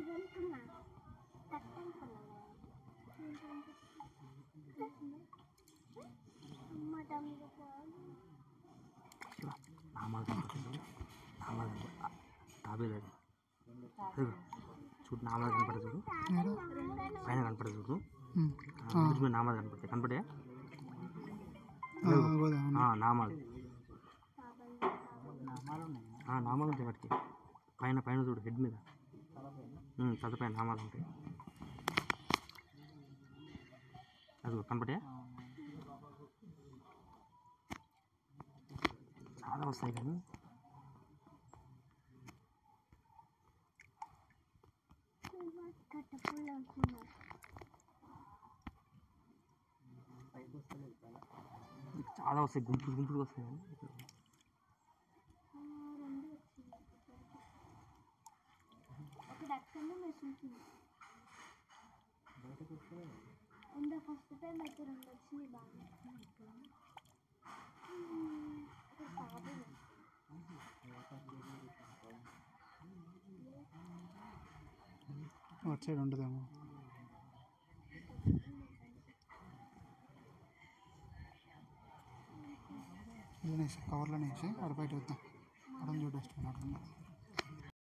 ఇది అనుకున్నా కట్ అనుకున్నా అమ్మ తమ్ముడు పాలు నామాలు కనపడుతుంది నామాలు కనపడ తాబేలు అది అదిగో చూడు నామాలు కనపడదు చూడు పైన కనపడదు చూడు ఆ, బ్రిడ్జ్ మీద నామాలు కనపడతాయి కనపడే నామాలు ఆ, నామాలు ఉంటాయి వాటికి పైన పైన చూడు హెడ్ మీద ఉమ్, తల పైన నామాలు ఉంటాయి అదిగో కనపడే చాలా వస్తాయి కానీ కట్టపుల్ల అనుకున్నా చాలా వస్తాయి గుంపులు గుంపులు వస్తాయి కానీ రెండు వచ్చింది ఒకటి అక్కడనే మెషిన్కి ఉందా ఫస్ట్ టైం అయితే రెండు వచ్చింది బాగా ఒక తాబేలు వచ్చేది ఉండదేమో కవర్లోనే వేసి ఆడ బయట వద్దాం